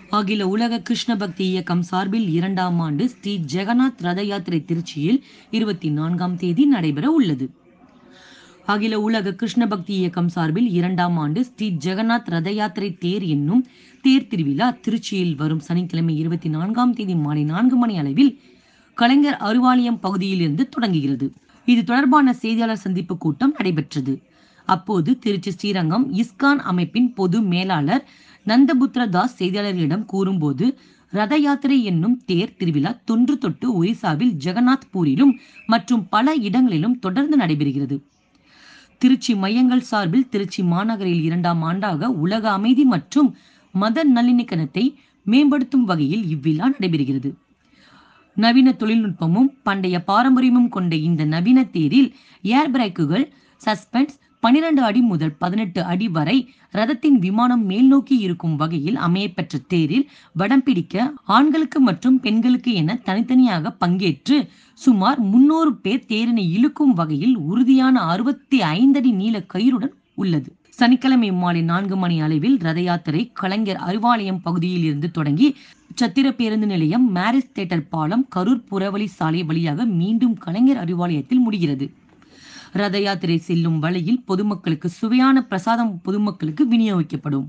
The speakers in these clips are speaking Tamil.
அகில உலக கிருஷ்ண பக்தி இயக்கம் சார்பில் இரண்டாம் ஆண்டு ஸ்ரீ ஜெகநாத் ரத யாத்திரை திருச்சியில் இருபத்தி நான்காம் தேதி நடைபெற உள்ளது அகில உலக கிருஷ்ண பக்தி இயக்கம் சார்பில் இரண்டாம் ஆண்டு ஸ்ரீ ஜெகநாத் ரத யாத்திரை தேர் என்னும் தேர் திருவிழா திருச்சியில் வரும் சனிக்கிழமை இருபத்தி நான்காம் தேதி மாலை நான்கு மணி அளவில் கலைஞர் அருவாலயம் பகுதியில் இருந்து தொடங்குகிறது இது தொடர்பான செய்தியாளர் சந்திப்பு கூட்டம் நடைபெற்றது அப்போது திருச்சி ஸ்ரீரங்கம் இஸ்கான் அமைப்பின் பொது மேலாளர் நந்தபுத்திர தாஸ் செய்தியாளர்களிடம் கூறும்போது ரத யாத்திரை என்னும் தேர் திருவிழா தொன்று தொட்டு ஒரிசாவில் ஜெகநாத் பூரிலும் மற்றும் பல இடங்களிலும் தொடர்ந்து நடைபெறுகிறது திருச்சி மையங்கள் சார்பில் திருச்சி மாநகரில் இரண்டாம் ஆண்டாக உலக அமைதி மற்றும் மத நல்லிணக்கணத்தை மேம்படுத்தும் வகையில் இவ்விழா நடைபெறுகிறது நவீன தொழில்நுட்பமும் பண்டைய பாரம்பரியமும் கொண்ட இந்த நவீன தேரில் ஏர் பிரேக்குகள் சஸ்பென்ஸ் பனிரெண்டு அடி முதல் பதினெட்டு அடி வரை ரதத்தின் விமானம் மேல் நோக்கி இருக்கும் வகையில் அமையப்பெற்ற தேரில் வடம் பிடிக்க ஆண்களுக்கு மற்றும் பெண்களுக்கு என தனித்தனியாக பங்கேற்று சுமார் முன்னூறு பேர் தேரினை இழுக்கும் வகையில் உறுதியான அறுபத்தி ஐந்தடி நீள கயிறுடன் உள்ளது சனிக்கிழமை மாலை நான்கு மணி அளவில் ரத யாத்திரை கலைஞர் அறிவாலயம் பகுதியில் இருந்து தொடங்கி சத்திர பேருந்து நிலையம் மேரிஸ் தேட்டர் பாலம் கரூர் புறவழி சாலை வழியாக மீண்டும் கலைஞர் அறிவாலயத்தில் முடிகிறது ரத யாத்திரை செல்லும் வழியில் பொதுமக்களுக்கு சுவையான பிரசாதம் பொதுமக்களுக்கு விநியோகிக்கப்படும்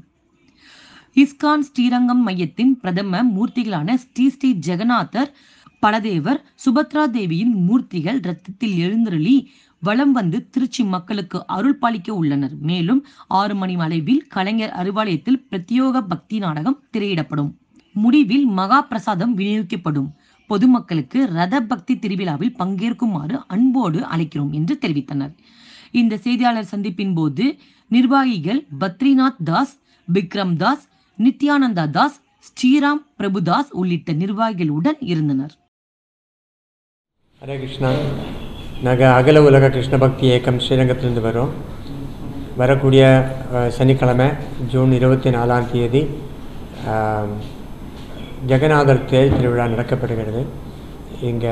இஸ்கான் ஸ்ரீரங்கம் மையத்தின் பிரதம மூர்த்திகளான ஸ்ரீ ஸ்ரீ ஜெகநாதர் பலதேவர் சுபத்ரா தேவியின் மூர்த்திகள் ரத்தத்தில் எழுந்தருளி வலம் வந்து திருச்சி மக்களுக்கு அருள் பாலிக்க உள்ளனர் மேலும் ஆறு மணி அளவில் கலைஞர் அறிவாலயத்தில் பிரத்யோக பக்தி நாடகம் திரையிடப்படும் முடிவில் மகா பிரசாதம் விநியோகிக்கப்படும் பொதுமக்களுக்கு ரத பக்தி திருவிழாவில் பங்கேற்குமாறு அன்போடு அழைக்கிறோம் என்று தெரிவித்தனர் இந்த செய்தியாளர் சந்திப்பின் போது நிர்வாகிகள் பத்ரிநாத் தாஸ் விக்ரம் தாஸ் நித்யானந்தா தாஸ் ஸ்ரீராம் பிரபுதாஸ் உள்ளிட்ட நிர்வாகிகளுடன் இருந்தனர் ஹரே கிருஷ்ணா நாங்கள் அகல உலக கிருஷ்ண பக்தி இயக்கம் ஸ்ரீரங்கத்திலிருந்து வரோம் வரக்கூடிய அஹ், சனிக்கிழமை ஜூன் இருபத்தி நாலாம் தேதி ஆம், ஜெகநாதர் தேர் திருவிழா நடக்கப்படுகிறது இங்கே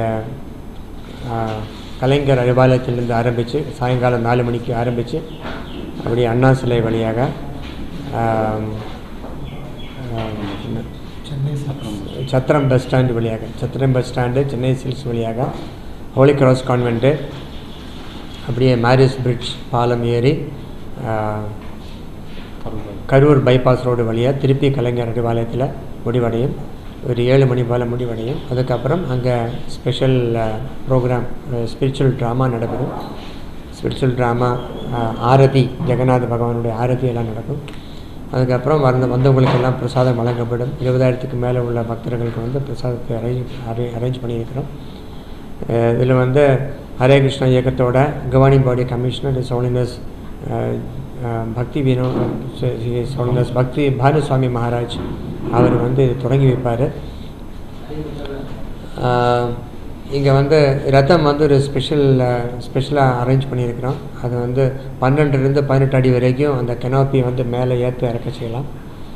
கலைஞர் அறிவாலயத்திலிருந்து ஆரம்பித்து சாயங்காலம் நாலு மணிக்கு ஆரம்பித்து அப்படியே அண்ணா சிலை வழியாக ஆம், ஆம், என்ன? சத்திரம் பஸ் ஸ்டாண்டு வழியாக Chathiram bus stand Chennai Silks வழியாக ஹோலி கிராஸ் கான்வெண்ட்டு அப்படியே மேரிஸ் பிரிட்ஜ் பாலம் ஏறி ஆ, கரூர் பைபாஸ் ரோடு வழியாக திருப்பி கலைஞர் அறிவாலயத்தில் முடிவடையும் ஒரு ஏழு மணி போல் முடிவடையும் அதுக்கப்புறம் அங்கே ஸ்பெஷல் ப்ரோக்ராம் ஸ்பிரிச்சுவல் ட்ராமா நடைபெறும் ஸ்பிரிச்சுவல் ட்ராமா ஆரதி ஜெகநாத பகவானுடைய ஆரதி எல்லாம் நடக்கும் அதுக்கப்புறம் வந்த வந்தவங்களுக்கெல்லாம் பிரசாதம் வழங்கப்படும் இருபதாயிரத்துக்கு மேலே உள்ள பக்தர்களுக்கு வந்து பிரசாதத்தை அரேஞ்ச் அரே அரேஞ்ச் பண்ணியிருக்கிறோம் இதில் வந்து ஹரே கிருஷ்ணா இயக்கத்தோட கவர்னிங் பாடி கமிஷனர் சோலினஸ் பக்தி வினோ சோலினஸ் பக்தி பானுசுவாமி மகாராஜ் அவர் வந்து இது தொடங்கி வைப்பார் இங்கே வந்து ரதம் வந்து ஒரு ஸ்பெஷல் ஸ்பெஷலாக அரேஞ்ச் பண்ணியிருக்கிறோம் அது வந்து பன்னெண்டுலேருந்து பதினெட்டு அடி வரைக்கும் அந்த கெனாப்பி வந்து மேலே ஏற்ற இறக்க செய்யலாம்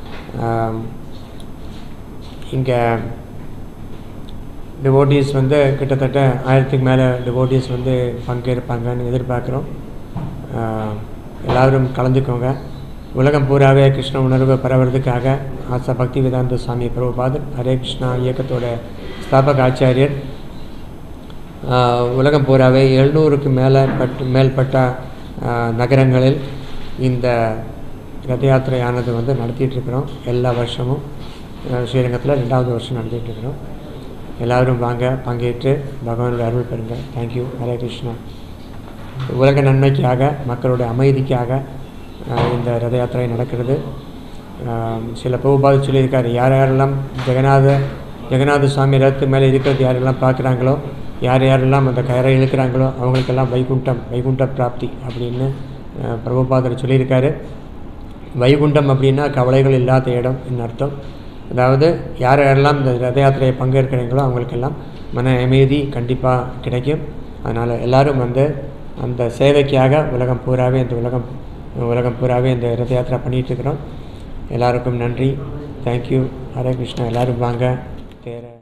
இங்கே டிவோட்டீஸ் வந்து கிட்டத்தட்ட ஆயிரத்துக்கு மேலே டிவோட்டீஸ் வந்து பங்கேற்பாங்கன்னு எதிர்பார்க்குறோம் ஆஹ் எல்லாரும் கலந்துக்கோங்க உலகம் பூராவே கிருஷ்ண உணர்வு பரவுறதுக்காக ஆசா பக்தி வேதாந்த சுவாமி பிரபுபாதர் ஹரே கிருஷ்ணா இயக்கத்தோட ஸ்தாபக ஆச்சாரியர் ஆஹ் உலகம் பூராவே எழுநூறுக்கு மேலே பட்டு மேல்பட்ட ஆஹ் நகரங்களில் இந்த ரத யாத்திரையானது வந்து நடத்திட்டு இருக்கிறோம் எல்லா வருஷமும் ஆஹ் ஸ்ரீரங்கத்தில் ரெண்டாவது வருஷம் நடத்திட்டு இருக்கிறோம் எல்லாரும் வாங்க பங்கேற்று பகவானோட அருள் பெறுங்க தேங்க்யூ ஹரே கிருஷ்ணா உலக நன்மைக்காக மக்களோட அமைதிக்காக ஆஹ் இந்த ரத யாத்திரை நடக்கிறது ஆஹ் சில பிரபுபாத சொல்லியிருக்காரு யார் யாரெல்லாம் ஜெகநாத ஜெகநாத சுவாமி ரத்து மேலே இருக்கிறது யாரெல்லாம் பார்க்குறாங்களோ யார் யாரெல்லாம் அந்த கயரை இழுக்கிறாங்களோ அவங்களுக்கெல்லாம் வைகுண்டம் வைகுண்ட பிராப்தி அப்படின்னு ஆஹ் பிரபுபாதர் சொல்லியிருக்காரு வைகுண்டம் அப்படின்னா கவலைகள் இல்லாத இடம் என்று அர்த்தம் அதாவது யார் யாரெல்லாம் இந்த ரத யாத்திரையை பங்கேற்கிறீங்களோ அவங்களுக்கெல்லாம் மன அமைதி கண்டிப்பாக கிடைக்கும் அதனால் எல்லாரும் வந்து அந்த சேவைக்காக உலகம் பூராவே இந்த உலகம் உலகம் பூராவே இந்த ரத யாத்திரை பண்ணிகிட்டு இருக்கிறோம் எல்லாருக்கும் நன்றி தேங்க்யூ ஹரே கிருஷ்ணா எல்லோரும் வாங்க தேர